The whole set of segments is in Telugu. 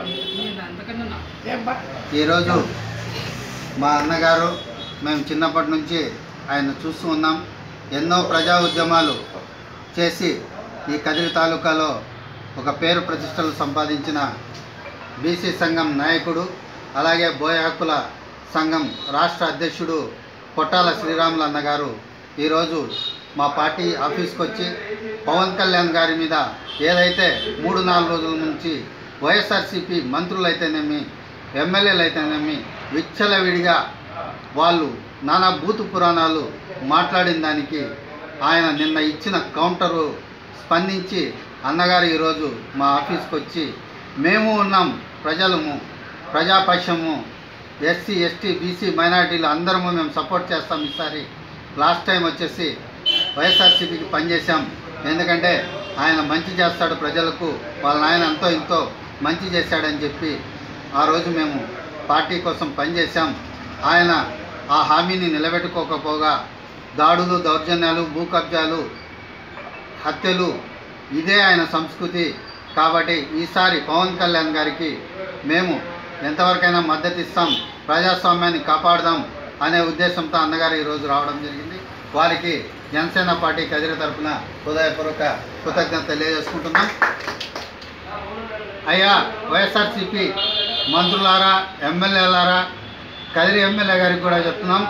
నేను అంతకన్నా నా- ఈరోజు మా అన్నగారు మేము చిన్నప్పటి నుంచి ఆయన చూస్తూ ఉన్నాం ఎన్నో ప్రజా ఉద్యమాలు చేసి ఈ కదిరి తాలూకాలో ఒక పేరు ప్రతిష్టలు సంపాదించిన బీసీ సంఘం నాయకుడు అలాగే బోయ హక్కుల సంఘం రాష్ట్ర అధ్యక్షుడు కొట్టాల శ్రీరాములు అన్నగారు ఈరోజు మా పార్టీ ఆఫీస్కి వచ్చి పవన్ కళ్యాణ్ గారి మీద ఏదైతే మూడు నాలుగు రోజుల నుంచి వైఎస్ఆర్సీపీ మంత్రులు అయితేనేమి ఎమ్మెల్యేలు అయితేనేమి విచ్చలవిడిగా వాళ్ళు నానా బూతు పురాణాలు మాట్లాడిన దానికి ఆయన నిన్న ఇచ్చిన కౌంటరు స్పందించి అన్నగారు ఈరోజు మా ఆఫీస్కి వచ్చి మేము ఉన్నాం ప్రజలము ప్రజాపక్షము ఎస్సీ ఎస్టీ బీసీ మైనార్టీలు అందరము మేము సపోర్ట్ చేస్తాం ఈసారి లాస్ట్ టైం వచ్చేసి వైఎస్ఆర్సీపీకి పనిచేశాం ఎందుకంటే ఆయన మంచి చేస్తాడు ప్రజలకు వాళ్ళ నాయన ఎంతో ఎంతో మంచి చేశాడని చెప్పి ఆ రోజు మేము పార్టీ కోసం పనిచేశాం ఆయన ఆ హామీని నిలబెట్టుకోకపోగా దాడులు దౌర్జన్యాలు భూ కబ్జాలు హత్యలు ఇదే ఆయన సంస్కృతి కాబట్టి ఈసారి పవన్ కళ్యాణ్ గారికి మేము ఎంతవరకైనా మద్దతు ఇస్తాం ప్రజాస్వామ్యాన్ని కాపాడదాం అనే ఉద్దేశంతో అన్నగారు ఈరోజు రావడం జరిగింది వారికి జనసేన పార్టీ కదిరి తరఫున హృదయపూర్వక కృతజ్ఞత తెలియజేసుకుంటున్నాం అయ్యా వైఎస్ఆర్సీపీ మంత్రులారా ఎమ్మెల్యేలారా కదిరి ఎమ్మెల్యే గారికి కూడా చెప్తున్నాం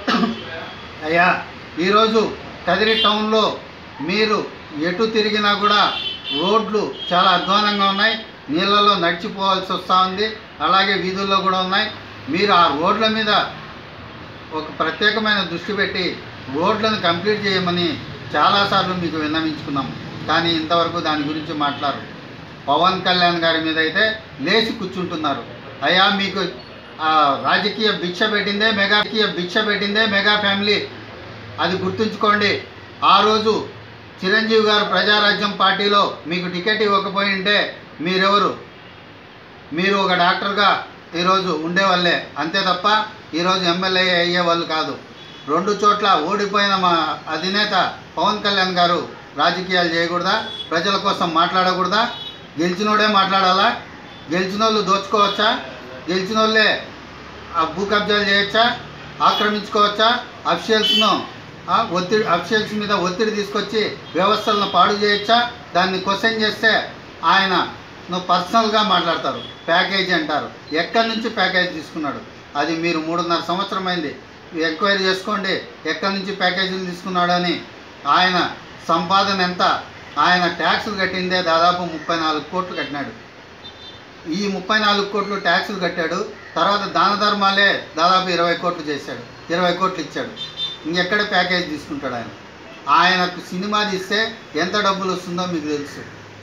అయ్యా ఈరోజు కదిరి టౌన్లో మీరు ఎటు తిరిగినా కూడా రోడ్లు చాలా అధ్వానంగా ఉన్నాయి నీళ్ళలో నడిచిపోవాల్సి వస్తూ ఉంది అలాగే వీధుల్లో కూడా ఉన్నాయి మీరు ఆ రోడ్ల మీద ఒక ప్రత్యేకమైన దృష్టి పెట్టి రోడ్లను కంప్లీట్ చేయమని చాలాసార్లు మీకు విన్నవించుకున్నాం కానీ ఇంతవరకు దాని గురించి మాట్లాడరు పవన్ కళ్యాణ్ గారి మీద అయితే లేచి కూర్చుంటున్నారు అయ్యా మీకు ఆ, రాజకీయ భిక్ష పెట్టిందే మెగా రాజకీయ భిక్ష పెట్టిందే మెగా ఫ్యామిలీ అది గుర్తుంచుకోండి ఆ రోజు చిరంజీవి గారు ప్రజారాజ్యం పార్టీలో మీకు టికెట్ ఇవ్వకపోయి ఉంటే మీరెవరు మీరు ఒక డాక్టర్గా ఈరోజు ఉండేవాళ్ళే అంతే తప్ప ఈరోజు ఎమ్మెల్యే అయ్యే వాళ్ళు కాదు రెండు చోట్ల ఓడిపోయిన మా అధినేత పవన్ కళ్యాణ్ గారు రాజకీయాలు చేయకూడదా ప్రజల కోసం మాట్లాడకూడదా గెలిచినోడే మాట్లాడాలా గెలిచిన వాళ్ళు దోచుకోవచ్చా గెలిచిన వాళ్ళే ఆ భూ కబ్జాలు చేయొచ్చా ఆక్రమించుకోవచ్చా అఫిషియల్స్ను ఆ, ఒత్తిడి అఫిషియల్స్ మీద ఒత్తిడి తీసుకొచ్చి వ్యవస్థలను పాడు చేయొచ్చా దాన్ని క్వశ్చన్ చేస్తే ఆయన నువ్వు పర్సనల్గా మాట్లాడతారు ప్యాకేజీ అంటారు ఎక్కడి నుంచి ప్యాకేజ్ తీసుకున్నాడు అది మీరు మూడున్నర సంవత్సరం అయింది ఎంక్వైరీ చేసుకోండి ఎక్కడి నుంచి ప్యాకేజీలు తీసుకున్నాడని ఆయన సంపాదన ఎంత ఆయన ట్యాక్సులు కట్టిందే దాదాపు ముప్పై నాలుగు కోట్లు కట్టినాడు ఈ ముప్పై నాలుగు కోట్లు ట్యాక్సులు కట్టాడు తర్వాత దాన ధర్మాలే దాదాపు ఇరవై కోట్లు చేశాడు ఇరవై కోట్లు ఇచ్చాడు ఇంకెక్కడ ప్యాకేజ్ తీసుకుంటాడు ఆయన ఆయనకు సినిమా తీస్తే ఎంత డబ్బులు వస్తుందో మీకు తెలుసు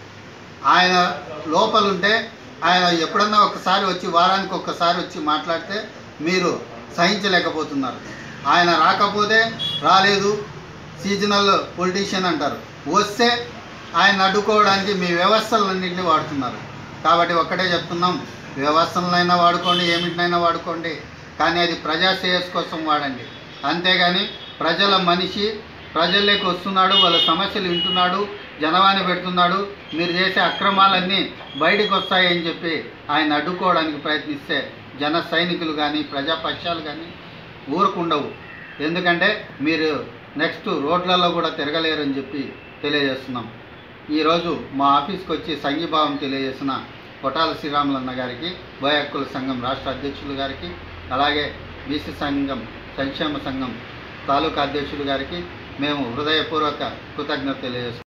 ఆయన లోపలుంటే ఆయన ఎప్పుడన్నా ఒకసారి వచ్చి వారానికి ఒక్కసారి వచ్చి మాట్లాడితే మీరు సహించలేకపోతున్నారు ఆయన రాకపోతే రాలేదు సీజనల్ పొలిటీషియన్ అంటారు వస్తే ఆయన అడ్డుకోవడానికి మీ వ్యవస్థలన్నింటినీ వాడుతున్నారు కాబట్టి ఒక్కటే చెప్తున్నాం వ్యవస్థలనైనా వాడుకోండి ఏమిటినైనా వాడుకోండి కానీ అది ప్రజా శ్రేయస్ కోసం వాడండి అంతేగాని ప్రజల మనిషి ప్రజల్లోకి వస్తున్నాడు వాళ్ళ సమస్యలు వింటున్నాడు జనవాణి పెడుతున్నాడు మీరు చేసే అక్రమాలన్నీ బయటకు వస్తాయని చెప్పి ఆయన అడ్డుకోవడానికి ప్రయత్నిస్తే జన సైనికులు కానీ ప్రజాపక్షాలు కానీ ఊరుకుండవు ఎందుకంటే మీరు నెక్స్ట్ రోడ్లలో కూడా తిరగలేరని చెప్పి తెలియజేస్తున్నాం ఈరోజు మా ఆఫీస్కి వచ్చి సంఘీభావం తెలియజేసిన కొటాల శ్రీరాములన్న గారికి భయ హక్కుల సంఘం రాష్ట్ర అధ్యక్షులు గారికి అలాగే బీసీ సంఘం సంక్షేమ సంఘం తాలూకా అధ్యక్షులు గారికి మేము హృదయపూర్వక కృతజ్ఞత తెలియజేస్తున్నాం